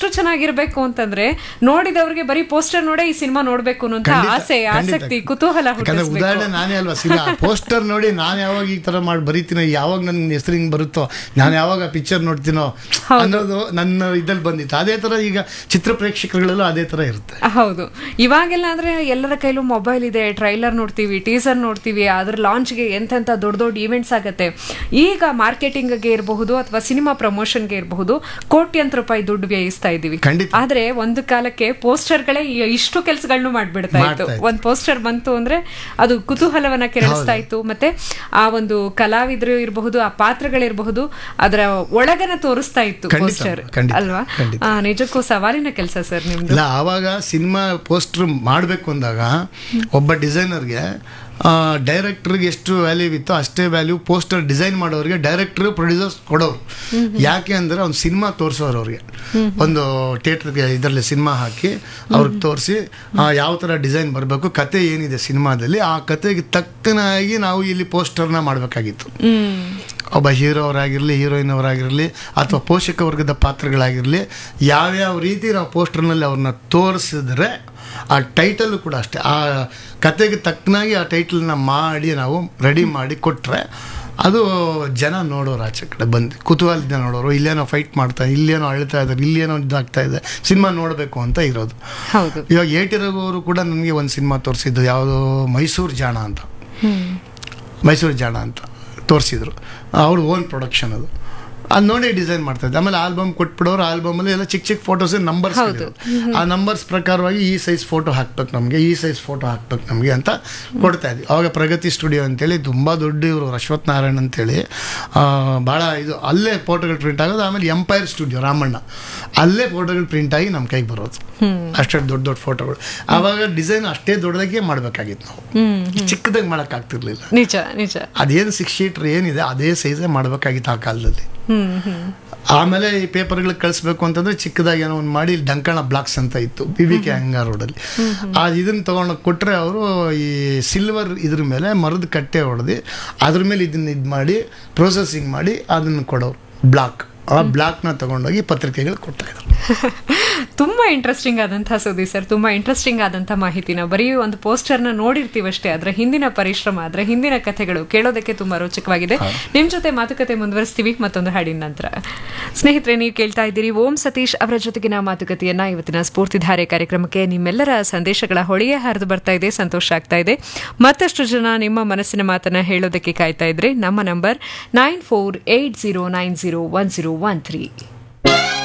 ಎಷ್ಟು ಚೆನ್ನಾಗಿರ್ಬೇಕು ಅಂತಂದ್ರೆ ನೋಡಿದವ್ರಿಗೆ ಬರೀ ಪೋಸ್ಟರ್ ನೋಡೇ ಈ ಸಿನಿಮಾ ನೋಡ್ಬೇಕು ಅನ್ನೋ ಖಂಡಿತ, ಆಸೆ ಖಂಡಿತ. ಆಸಕ್ತಿ ಕುತೂಹಲ ಯಾಕಂದ್ರೆ ಹುಟ್ಟಿಸ್ಬೇಕು ಉದಾಹರಣೆ ನಾನೇ ಅಲ್ವಾ ಸಿನಿಮಾ ಪೋಸ್ಟರ್ ನೋಡಿ ನಾನು ಯಾವಾಗ ಈ ತರ ಮಾಡಿ ಬರೀತೀನೋ ಯಾವಾಗ ನನ್ನ ಹೆಸರು ಹಿಂಗ್ ಬರುತ್ತೋ ನಾನು ಯಾವಾಗ ಪಿಕ್ಚರ್ ನೋಡ್ತೀನೋ ಅನ್ನೋದು ನನ್ನ ಇದಲ್ಲಿ ಬಂದಿತ್ತು ಅದೇ ತರ ಈಗ ಚಿತ್ರ ಪ್ರೇಕ್ಷಕರಲ್ಲೂ ಅದೇ ತರ ಇರುತ್ತೆ ಹೌದು ಇವಾಗೆಲ್ಲ ಅಂದ್ರೆ ಎಲ್ಲರ ಕೈಲೂ ಮೊಬೈಲ್ ಇದೆ ಟ್ರೈಲರ್ ನೋಡ್ತೀವಿ ಟೀಸರ್ ನೋಡ್ತೀವಿ ಅದ್ರ ಲಾಂಚ್ಗೆ ಎಂತೆಂಥ ದೊಡ್ಡ ದೊಡ್ಡ ಈವೆಂಟ್ಸ್ ಆಗತ್ತೆ ಈಗ ಮಾರ್ಕೆಟಿಂಗ್ಗೆ ಇರಬಹುದು ಅಥವಾ ಸಿನಿಮಾ ಪ್ರಮೋಷನ್ಗೆ ಇರಬಹುದು ಕೋಟ್ಯಂತರ ರೂಪಾಯಿ ದುಡ್ಡು ವ್ಯಯಿಸ್ತಾ ಇದೀವಿ ಖಂಡಿತ. ಆದ್ರೆ ಒಂದು ಕಾಲಕ್ಕೆ ಪೋಸ್ಟರ್ಗಳೇ ಇಷ್ಟು ಕೆಲಸಗಳನ್ನು ಮಾಡ್ಬಿಡ್ತಾ ಇತ್ತು ಮಾಡ್ತಾ ಇತ್ತು. ಒಂದ್ ಪೋಸ್ಟರ್ ಬಂತು ಅಂದ್ರೆ ಅದು ಕುತೂಹಲವನ್ನ ಕೆರಳಿಸ್ತಾ ಇತ್ತು ಮತ್ತೆ ಆ ಒಂದು ಕಲಾವಿದರು ಇರಬಹುದು ಆ ಪಾತ್ರಗಳಿರಬಹುದು ಅದರ ಒಳಗನ ತೋರಿಸ್ತಾ ಇತ್ತು ಖಂಡಿತ, ಪೋಸ್ಟರ್ ಖಂಡಿತ, ಅಲ್ವಾ ಖಂಡಿತ. ಆ, ನಿಜಕ್ಕೂ ಸವಾಲಿನ ಕೆಲಸ ಸರ್ ನಿಮ್ದು ಇಲ್ಲ ಆವಾಗ ಸಿನಿಮಾ ಪೋಸ್ಟರ್ ಮಾಡಬೇಕು ಅಂದಾಗ ಒಬ್ಬ ಡಿಸೈನರ್ಗೆ ಡೈರೆಕ್ಟರ್ಗೆ ಎಷ್ಟು ವ್ಯಾಲ್ಯೂ ಇತ್ತು ಅಷ್ಟೇ ವ್ಯಾಲ್ಯೂ ಪೋಸ್ಟರ್ ಡಿಸೈನ್ ಮಾಡೋರಿಗೆ ಡೈರೆಕ್ಟರ್ ಪ್ರೊಡ್ಯೂಸರ್ಸ್ ಕೊಡೋರು ಯಾಕೆ ಅಂದರೆ ಅವ್ನು ಸಿನಿಮಾ ತೋರಿಸೋರು ಅವ್ರಿಗೆ ಒಂದು ಥಿಯೇಟ್ರಿಗೆ ಇದರಲ್ಲಿ ಸಿನಿಮಾ ಹಾಕಿ ಅವ್ರಿಗೆ ತೋರಿಸಿ ಯಾವ ಥರ ಡಿಸೈನ್ ಬರಬೇಕು ಕತೆ ಏನಿದೆ ಸಿನಿಮಾದಲ್ಲಿ ಆ ಕತೆಗೆ ತಕ್ಕನಾಗಿ ನಾವು ಇಲ್ಲಿ ಪೋಸ್ಟರ್ನ ಮಾಡಬೇಕಾಗಿತ್ತು ಹ್ಮ್ ಒಬ್ಬ ಹೀರೋ ಅವರಾಗಿರಲಿ ಹೀರೋಯಿನ್ ಅವರಾಗಿರಲಿ ಅಥವಾ ಪೋಷಕ ವರ್ಗದ ಪಾತ್ರಗಳಾಗಿರಲಿ ಯಾವ್ಯಾವ ರೀತಿ ನಾವು ಪೋಸ್ಟರ್ನಲ್ಲಿ ಅವ್ರನ್ನ ತೋರಿಸಿದ್ರೆ ಆ ಟೈಟಲ್ ಕೂಡ ಅಷ್ಟೇ ಆ ಕತೆಗೆ ತಕ್ಕನಾಗಿ ಆ ಟೈಟಲ್ನ ಮಾಡಿ ನಾವು ರೆಡಿ ಮಾಡಿ ಕೊಟ್ಟರೆ ಅದು ಜನ ನೋಡೋರು ಆಚೆ ಕಡೆ ಬಂದು ಕುತೂಹಲದಿಂದ ನೋಡೋರು ಇಲ್ಲೇನೋ ಫೈಟ್ ಮಾಡ್ತಾ ಇಲ್ಲೇನೋ ಅಳ್ತಾ ಇದ್ದಾರೆ ಇಲ್ಲೇನೋ ಇದಾಗ್ತಾ ಇದೆ ಸಿನಿಮಾ ನೋಡಬೇಕು ಅಂತ ಇರೋದು ಹೌದು ಇವಾಗ ಏಟಿ ರಘು ಅವರು ಕೂಡ ನನಗೆ ಒಂದು ಸಿನಿಮಾ ತೋರಿಸಿದ್ದು ಯಾವುದು ಮೈಸೂರು ಜಾಣ ಅಂತ ಹ್ಮ್ ಮೈಸೂರು ಜಾಣ ಅಂತ ತೋರಿಸಿದ್ರು ಅವ್ರ ಓನ್ ಪ್ರೊಡಕ್ಷನ್ ಅದು ಅದು ನೋಡಿ ಡಿಸೈನ್ ಮಾಡ್ತಾ ಇದ್ದೆ ಆಮೇಲೆ ಆಲ್ಬಮ್ ಕೊಟ್ಬಿಡೋರು ಆಲ್ಬಮಲ್ಲಿ ಎಲ್ಲ ಚಿಕ್ಕ ಚಿಕ್ಕ ಫೋಟೋಸ್ ನಂಬರ್ಸ್ ಆ ನಂಬರ್ಸ್ ಪ್ರಕಾರವಾಗಿ ಈ ಸೈಜ್ ಫೋಟೋ ಹಾಕ್ಬೇಕು ನಮಗೆ ಈ ಸೈಜ್ ಫೋಟೋ ಹಾಕ್ಬೇಕು ನಮಗೆ ಅಂತ ಕೊಡ್ತಾ ಇದ್ವಿ ಅವಾಗ ಪ್ರಗತಿ ಸ್ಟುಡಿಯೋ ಅಂತೇಳಿ ತುಂಬ ದೊಡ್ಡ ಇವರು ಅಶ್ವಥ್ ನಾರಾಯಣ್ ಅಂತೇಳಿ ಆ, ಭಾಳ ಇದು ಅಲ್ಲೇ ಫೋಟೋಗಳು ಪ್ರಿಂಟ್ ಆಗೋದು ಆಮೇಲೆ ಎಂಪೈರ್ ಸ್ಟುಡಿಯೋ ರಾಮಣ್ಣ ಅಲ್ಲೇ ಫೋಟೋಗಳು ಪ್ರಿಂಟ್ ಆಗಿ ನಮ್ಮ ಕೈಗೆ ಬರೋದು ಅಷ್ಟೇ ದೊಡ್ಡ ದೊಡ್ಡ ಫೋಟೋಗಳು ಆವಾಗ ಡಿಸೈನ್ ಅಷ್ಟೇ ದೊಡ್ಡದಾಗೆ ಮಾಡಬೇಕಾಗಿತ್ತು ನಾವು ಹ್ಮ್ ಚಿಕ್ಕದಾಗಿ ಮಾಡೋಕ್ಕಾಗ್ತಿರ್ಲಿಲ್ಲ ನಿಜ ನಿಜ ಅದೇನು ಸಿಕ್ಸ್ ಶೀಟ್ರ್ ಏನಿದೆ ಅದೇ ಸೈಜೇ ಮಾಡಬೇಕಾಗಿತ್ತು ಆ ಕಾಲದಲ್ಲಿ ಹ್ಮ್ ಹ್ಮ್ ಆಮೇಲೆ ಈ ಪೇಪರ್ಗಳಿಗೆ ಕಳಿಸ್ಬೇಕು ಅಂತಂದ್ರೆ ಚಿಕ್ಕದಾಗಿ ಏನೋ ಒಂದು ಮಾಡಿ ಇಲ್ಲಿ ಡಂಕಣ ಬ್ಲಾಕ್ಸ್ ಅಂತ ಇತ್ತು ಬಿ ವಿ ಕೆ ಹಂಗಾರ್ ರೋಡಲ್ಲಿ ಆ ಇದನ್ನ ತಗೊಂಡು ಕೊಟ್ಟರೆ ಅವರು ಈ ಸಿಲ್ವರ್ ಇದ್ರ ಮೇಲೆ ಮರದ ಕಟ್ಟೆ ಹೊಡೆದು ಅದ್ರ ಮೇಲೆ ಇದನ್ನ ಇದು ಮಾಡಿ ಪ್ರೊಸೆಸಿಂಗ್ ಮಾಡಿ ಅದನ್ನು ಕೊಡೋರು ಬ್ಲಾಕ್ ಆ ಬ್ಲಾಕ್ನ ತಗೊಂಡೋಗಿ ಪತ್ರಿಕೆಗಳು ಕೊಡ್ತಾ ಇದ್ರು ತುಂಬಾ ಇಂಟ್ರೆಸ್ಟಿಂಗ್ ಆದಂತಹ ಸುದ್ದಿ ಸರ್ ತುಂಬಾ ಇಂಟ್ರೆಸ್ಟಿಂಗ್ ಆದಂತಹ ಮಾಹಿತಿನ ಬರೀ ಒಂದು ಪೋಸ್ಟರ್ನ ನೋಡಿರ್ತೀವಷ್ಟೇ ಅದರ ಹಿಂದಿನ ಪರಿಶ್ರಮ ಅದರ ಹಿಂದಿನ ಕಥೆಗಳು ಕೇಳೋದಕ್ಕೆ ತುಂಬಾ ರೋಚಕವಾಗಿದೆ ನಿಮ್ ಜೊತೆ ಮಾತುಕತೆ ಮುಂದುವರಿಸ್ತೀವಿ ಮತ್ತೊಂದು ಹಾಡಿನ ನಂತರ ಸ್ನೇಹಿತರೆ ನೀವು ಕೇಳ್ತಾ ಇದ್ದೀರಿ ಓಂ ಸತೀಶ್ ಅವರ ಜೊತೆಗಿನ ಮಾತುಕತೆಯನ್ನ ಇವತ್ತಿನ ಸ್ಫೂರ್ತಿಧಾರೆ ಕಾರ್ಯಕ್ರಮಕ್ಕೆ ನಿಮ್ಮೆಲ್ಲರ ಸಂದೇಶಗಳ ಹೊಳೆಯೇ ಹರಿದು ಬರ್ತಾ ಇದೆ ಸಂತೋಷ ಆಗ್ತಾ ಇದೆ ಮತ್ತಷ್ಟು ಜನ ನಿಮ್ಮ ಮನಸ್ಸಿನ ಮಾತನ್ನ ಹೇಳೋದಕ್ಕೆ ಕಾಯ್ತಾ ಇದ್ರೆ ನಮ್ಮ number nine four eight zero nine zero one zero one three